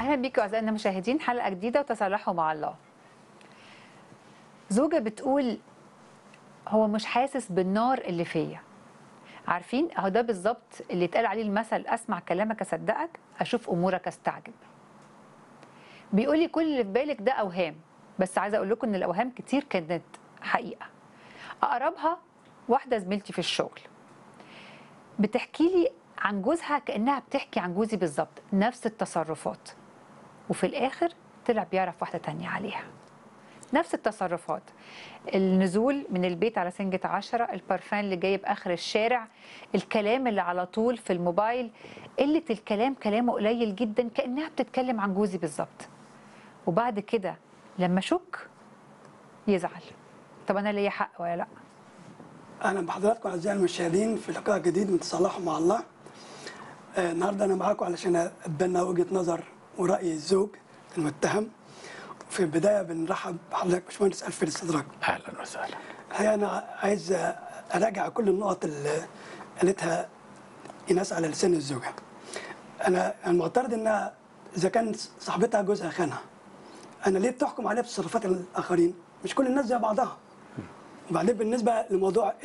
اهلا بيكم اعزائنا المشاهدين حلقه جديده وتصالحوا مع الله زوجة بتقول هو مش حاسس بالنار اللي فيا عارفين اهو ده بالظبط اللي اتقال عليه المثل اسمع كلامك اصدقك اشوف امورك استعجب بيقول لي كل اللي في بالك ده اوهام بس عايزه اقول لكم ان الاوهام كتير كانت حقيقه اقربها واحده زميلتي في الشغل بتحكي لي عن جوزها كانها بتحكي عن جوزي بالظبط نفس التصرفات وفي الاخر طلع بيعرف واحده تانية عليها نفس التصرفات النزول من البيت على سنجة عشرة البارفان اللي جاي بآخر الشارع الكلام اللي على طول في الموبايل قلة الكلام كلامه قليل جدا كأنها بتتكلم عن جوزي بالظبط وبعد كده لما شك يزعل طب أنا ليا حق ولا لأ اهلا بحضراتكم اعزائي المشاهدين في لقاء جديد من تصالحوا مع الله آه، النهارده انا معاكم علشان اتبنى وجهه نظر وراي الزوج المتهم في البدايه بنرحب بحضرتك باشمهندس الف الاستدراك اهلا وسهلا الحقيقه انا عايز اراجع كل النقط اللي قالتها ايناس على لسان الزوجه انا المعترض انها اذا كان صاحبتها جوزها خانها انا ليه بتحكم عليها بتصرفات الاخرين مش كل الناس زي بعضها وبعدين بالنسبه لموضوع